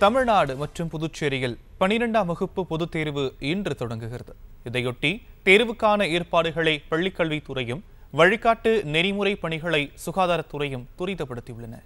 தமிழ்நாடு மற்றும் புதுச்சேரியில் பனிரெண்டாம் வகுப்பு பொதுத் தேர்வு இன்று தொடங்குகிறது இதையொட்டி தேர்வுக்கான ஏற்பாடுகளை பள்ளிக்கல்வித்துறையும் வழிகாட்டு நெறிமுறை பணிகளை சுகாதாரத்துறையும் துரிதப்படுத்தியுள்ளன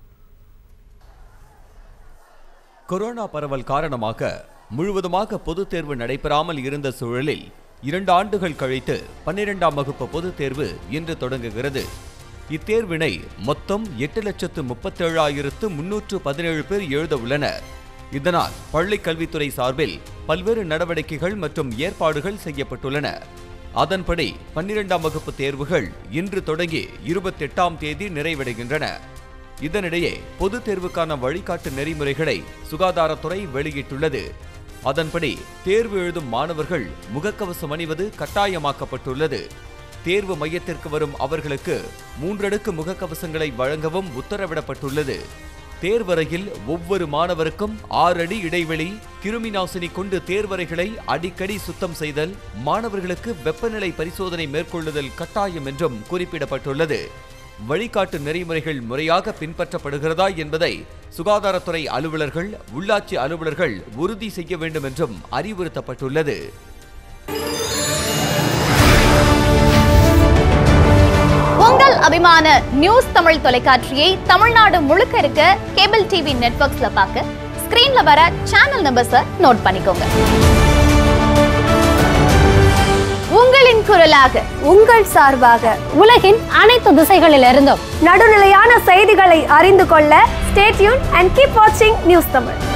கொரோனா பரவல் காரணமாக முழுவதுமாக பொதுத் தேர்வு நடைபெறாமல் இருந்த சூழலில் இரண்டு ஆண்டுகள் கழித்து பன்னிரெண்டாம் வகுப்பு பொதுத் தேர்வு இன்று தொடங்குகிறது இத்தேர்வினை மொத்தம் எட்டு லட்சத்து முப்பத்தேழாயிரத்து முன்னூற்று பதினேழு பேர் எழுத உள்ளனர் இதனால் பள்ளிக் கல்வித்துறை சார்பில் பல்வேறு நடவடிக்கைகள் மற்றும் ஏற்பாடுகள் செய்யப்பட்டுள்ளன அதன்படி பன்னிரெண்டாம் வகுப்பு தேர்வுகள் இன்று தொடங்கி இருபத்தெட்டாம் தேதி நிறைவடைகின்றன இதனிடையே பொதுத் தேர்வுக்கான வழிகாட்டு நெறிமுறைகளை சுகாதாரத்துறை வெளியிட்டுள்ளது அதன்படி தேர்வு எழுதும் மாணவர்கள் முகக்கவசம் அணிவது கட்டாயமாக்கப்பட்டுள்ளது தேர்வு மையத்திற்கு வரும் அவர்களுக்கு மூன்றடுக்கு முகக்கவசங்களை வழங்கவும் உத்தரவிடப்பட்டுள்ளது தேர்வறையில் ஒவ்வொரு மாணவருக்கும் ஆறு அடி இடைவெளி கிருமி நாசினி கொண்டு தேர்வறைகளை அடிக்கடி சுத்தம் செய்தல் மாணவர்களுக்கு வெப்பநிலை பரிசோதனை மேற்கொள்ளுதல் கட்டாயம் என்றும் குறிப்பிடப்பட்டுள்ளது வழிகாட்டு நெறிமுறைகள் முறையாக பின்பற்றப்படுகிறதா என்பதை சுகாதாரத்துறை அலுவலர்கள் உள்ளாட்சி அலுவலர்கள் உறுதி செய்ய வேண்டும் என்றும் அறிவுறுத்தப்பட்டுள்ளது உங்கள் அபிமான நியூஸ் தமிழ் தொலைக்காட்சியை தமிழ்நாடு முழுக்க இருக்க கேபிள் டிவி நெட்வொர்க்ஸ்ல பார்க்க ஸ்கிரீன்ல வர சேனல் நம்பர்ஸை நோட் பண்ணிக்கோங்க உங்களின் குரலாக உங்கள் சார்பாக உலகின் அனைத்து திசைகளிலிருந்தும் நடுநிலையான செய்திகளை அறிந்து கொள்ள ஸ்டேட்யூன் அண்ட் கீப் வாட்சிங் நியூஸ் தமிழ்